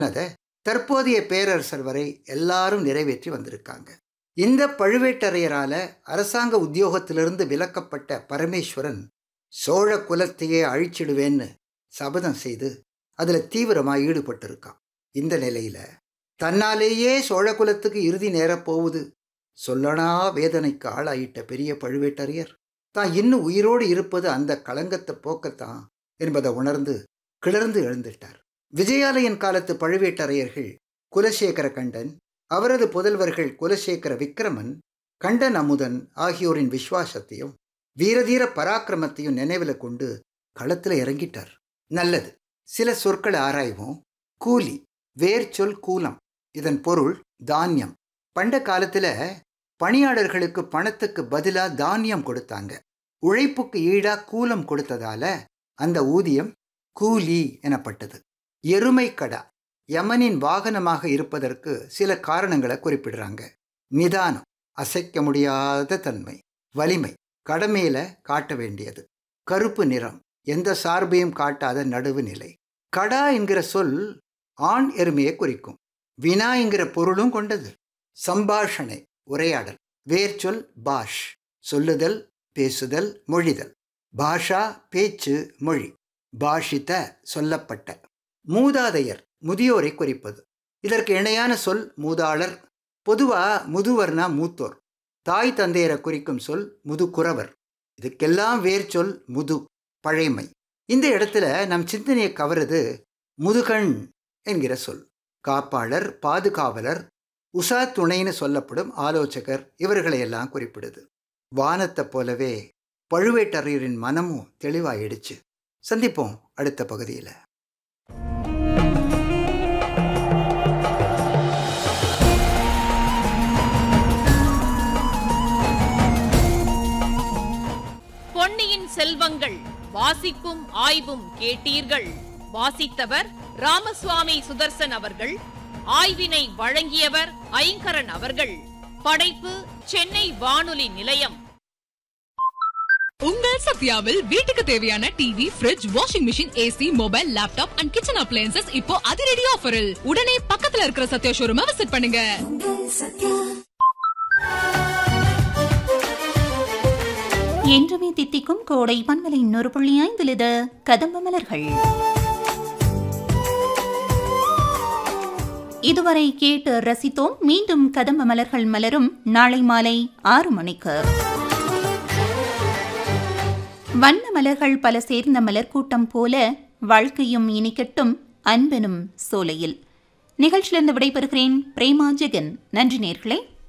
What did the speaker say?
அதை தற்போதைய பேரரசர் வரை எல்லாரும் நிறைவேற்றி வந்திருக்காங்க இந்த பழுவேட்டரையரால அரசாங்க உத்தியோகத்திலிருந்து விலக்கப்பட்ட பரமேஸ்வரன் சோழ குலத்தையே அழிச்சிடுவேன்னு சபதம் செய்து அதில் தீவிரமாக ஈடுபட்டிருக்கான் இந்த நிலையில தன்னாலேயே சோழ குலத்துக்கு இறுதி நேரப் போகுது சொல்லனா வேதனைக்கு ஆளாயிட்ட பெரிய பழுவேட்டரையர் தான் இன்னும் உயிரோடு இருப்பது அந்த களங்கத்தை போக்கத்தான் என்பதை உணர்ந்து கிளர்ந்து எழுந்துட்டார் விஜயாலயன் காலத்து பழுவேட்டரையர்கள் குலசேகர கண்டன் அவரது புதல்வர்கள் குலசேகர விக்ரமன் கண்டன் அமுதன் ஆகியோரின் விசுவாசத்தையும் வீரதீர பராக்கிரமத்தையும் நினைவில் கொண்டு களத்தில் இறங்கிட்டார் நல்லது சில சொற்களை ஆராய்வோம் கூலி வேர் சொல் கூலம் இதன் பொருள் தானியம் பண்ட காலத்தில் பணியாளர்களுக்கு பணத்துக்கு பதிலாக தானியம் கொடுத்தாங்க உழைப்புக்கு ஈடா கூலம் கொடுத்ததால அந்த ஊதியம் கூலி எனப்பட்டது எருமை கடா யமனின் வாகனமாக இருப்பதற்கு சில காரணங்களை குறிப்பிடுறாங்க நிதானம் அசைக்க முடியாத தன்மை வலிமை கடமையில காட்ட வேண்டியது கருப்பு நிறம் எந்த சார்பையும் காட்டாத நடுவு நிலை கடா என்கிற சொல் ஆண் எருமையை குறிக்கும் வினா என்கிற பொருளும் கொண்டது சம்பாஷணை உரையாடல் வேர்ச்சொல் பாஷ் சொல்லுதல் பேசுதல் மொழிதல் பாஷா பேச்சு மொழி பாஷித்த சொல்லப்பட்ட மூதாதையர் முதியோரை குறிப்பது இதற்கு இணையான சொல் மூதாளர் பொதுவா முதுவர்னா மூத்தோர் தாய் தந்தையரை குறிக்கும் சொல் முதுகுறவர் இதுக்கெல்லாம் வேர் சொல் முது பழைமை இந்த இடத்துல நம் சிந்தனையை கவருது முதுகண் என்கிற சொல் காப்பாளர் பாதுகாவலர் உஷா துணைன்னு சொல்லப்படும் ஆலோசகர் இவர்களையெல்லாம் குறிப்பிடுது வானத்தை போலவே பழுவேட்டரையரின் மனமும் தெளிவாயிடுச்சு சந்திப்போம் அடுத்த பகுதியில் பொன்னியின் செல்வங்கள் வாசிப்பும் ஆய்வும் கேட்டீர்கள் வாசித்தவர் ராமசுவாமி சுதர்சன் அவர்கள் ஆய்வினை வழங்கியவர் ஐங்கரன் அவர்கள் படைப்பு சென்னை வானொலி நிலையம் உங்கள் சத்யாவில் வீட்டுக்கு தேவையான TV fridge washing machine AC mobile laptop and kitchen appliances இப்போ அதிரடி ஆஃபரில் உடனே பக்கத்துல இருக்கிற சத்யா ஷோரூமை விசிட் பண்ணுங்க என்றுமே தித்திக்கும் கோடை பன்மலை இன்னொரு புள்ளி ஐந்தில் இது கதம்ப மலர்கள் இதுவரை கேட்டு ரசித்தோம் மீண்டும் கதம்ப மலர்கள் மலரும் நாளை மாலை ஆறு மணிக்கு வண்ண மலர்கள் பல சேர்ந்த மலர் கூட்டம் போல வாழ்க்கையும் இனிக்கட்டும் அன்பெனும் சோலையில் நிகழ்ச்சியிலிருந்து விடைபெறுகிறேன் பிரேமா ஜெகன் நன்றி நேர்களே